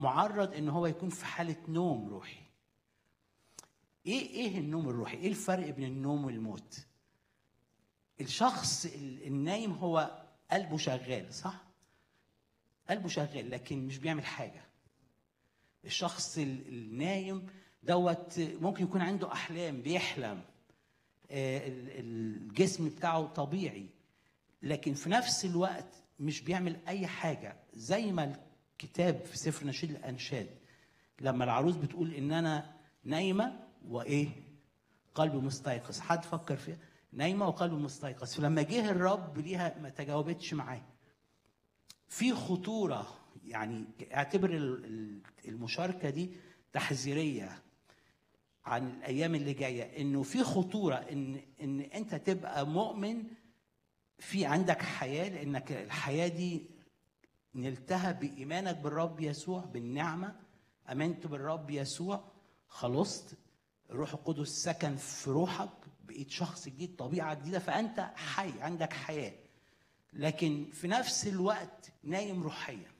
معرض ان هو يكون في حاله نوم روحي ايه ايه النوم الروحي ايه الفرق بين النوم والموت الشخص ال- النايم هو قلبه شغال صح قلبه شغال لكن مش بيعمل حاجه الشخص ال- النايم دوت ممكن يكون عنده احلام بيحلم آه، ال- الجسم بتاعه طبيعي لكن في نفس الوقت مش بيعمل اي حاجه زي ما الكتاب في سفر نشيد الانشاد لما العروس بتقول ان انا نايمه وايه قلبي مستيقظ حد فكر فيها نايمه وقلبي مستيقظ فلما جه الرب ليها ما تجاوبتش معاه في خطوره يعني اعتبر ال- ال- المشاركه دي تحذيريه عن الايام اللي جايه انه في خطوره ان ان انت تبقى مؤمن في عندك حياه لانك الحياه دي نلتها بايمانك بالرب يسوع بالنعمه امنت بالرب يسوع خلصت الروح القدس سكن في روحك بقيت شخص جديد طبيعه جديده فانت حي عندك حياه لكن في نفس الوقت نايم روحيا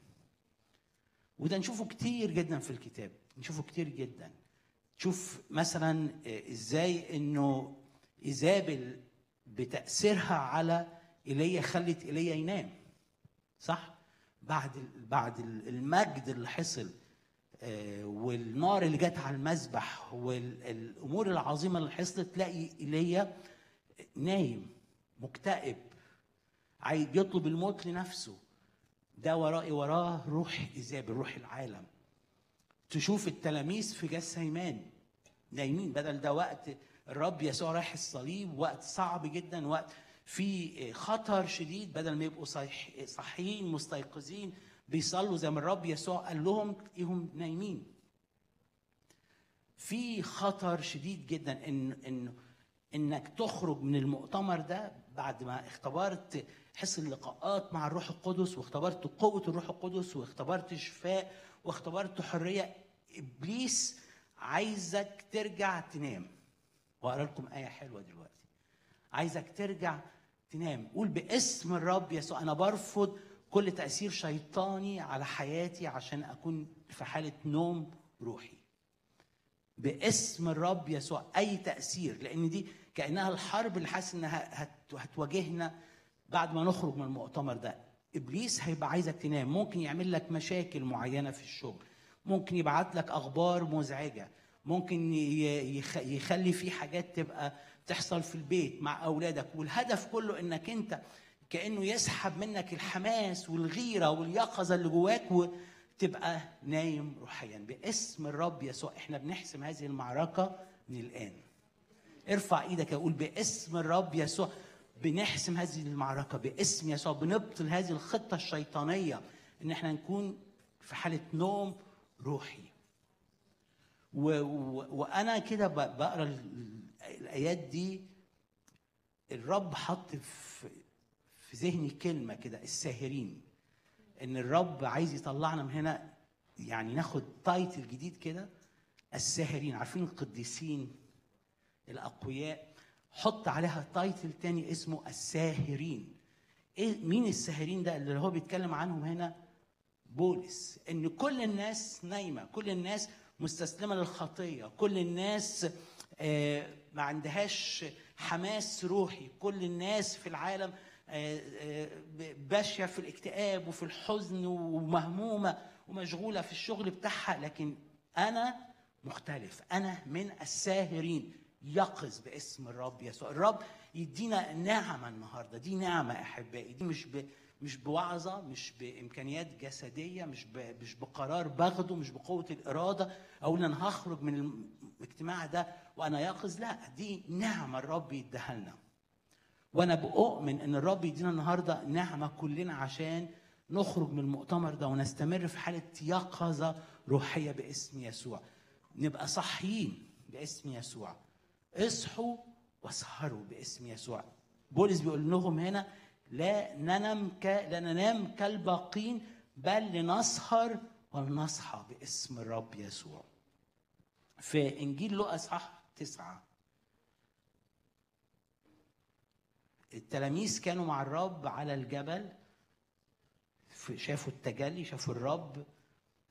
وده نشوفه كتير جدا في الكتاب نشوفه كتير جدا تشوف مثلا آه، ازاي انه ايزابل بتاثيرها على ايليا خلت ايليا ينام صح بعد ال- بعد ال- المجد اللي حصل آه، والنار اللي جت على المذبح والامور العظيمه اللي حصلت تلاقي ايليا نايم مكتئب عايز يطلب الموت لنفسه ده ورائي وراه روح ايزابل روح العالم تشوف التلاميذ في جسيمان نايمين بدل ده وقت الرب يسوع رايح الصليب وقت صعب جدا وقت في خطر شديد بدل ما يبقوا صحيح صحيين مستيقظين بيصلوا زي ما الرب يسوع قال لهم تلاقيهم نايمين في خطر شديد جدا ان ان انك تخرج من المؤتمر ده بعد ما اختبرت حس اللقاءات مع الروح القدس واختبرت قوه الروح القدس واختبرت شفاء واختبرت حريه ابليس عايزك ترجع تنام واقرا لكم ايه حلوه دلوقتي عايزك ترجع تنام قول باسم الرب يسوع انا برفض كل تاثير شيطاني على حياتي عشان اكون في حاله نوم روحي باسم الرب يسوع اي تاثير لان دي كانها الحرب اللي حاسس انها هت- هتواجهنا بعد ما نخرج من المؤتمر ده ابليس هيبقى عايزك تنام ممكن يعمل لك مشاكل معينه في الشغل ممكن يبعت لك اخبار مزعجه ممكن ي- يخ- يخلي في حاجات تبقى تحصل في البيت مع اولادك والهدف كله انك انت كانه يسحب منك الحماس والغيره واليقظه اللي جواك وتبقى نايم روحيا باسم الرب يسوع احنا بنحسم هذه المعركه من الان ارفع ايدك اقول باسم الرب يسوع بنحسم هذه المعركه باسم يسوع بنبطل هذه الخطه الشيطانيه ان احنا نكون في حاله نوم روحي و و وانا كده ب- بقرا ال- الايات دي الرب حط في في ذهني كلمه كده الساهرين ان الرب عايز يطلعنا من هنا يعني ناخد تايتل جديد كده الساهرين عارفين القديسين الاقوياء حط عليها تايتل تاني اسمه الساهرين ايه مين الساهرين ده اللي هو بيتكلم عنهم هنا بولس ان كل الناس نايمه كل الناس مستسلمه للخطيه كل الناس آه، ما عندهاش حماس روحي كل الناس في العالم آه، آه، باشيه في الاكتئاب وفي الحزن ومهمومه ومشغوله في الشغل بتاعها لكن انا مختلف انا من الساهرين يقظ باسم الرب يسوع الرب يدينا نعمه النهارده دي نعمه احبائي دي مش ب... مش بوعظه مش بامكانيات جسديه مش ب... مش بقرار باخده مش بقوه الاراده اقول انا هخرج من الاجتماع ده وانا يقظ لا دي نعمه الرب يديها لنا وانا بؤمن ان الرب يدينا النهارده نعمه كلنا عشان نخرج من المؤتمر ده ونستمر في حاله يقظه روحيه باسم يسوع نبقى صاحيين باسم يسوع اصحوا واسهروا باسم يسوع بولس بيقول لهم هنا لا ننام ك... لا ننام كالباقين بل لنسهر ولنصحى باسم الرب يسوع في انجيل لوقا اصحاح تسعه التلاميذ كانوا مع الرب على الجبل في- شافوا التجلي شافوا الرب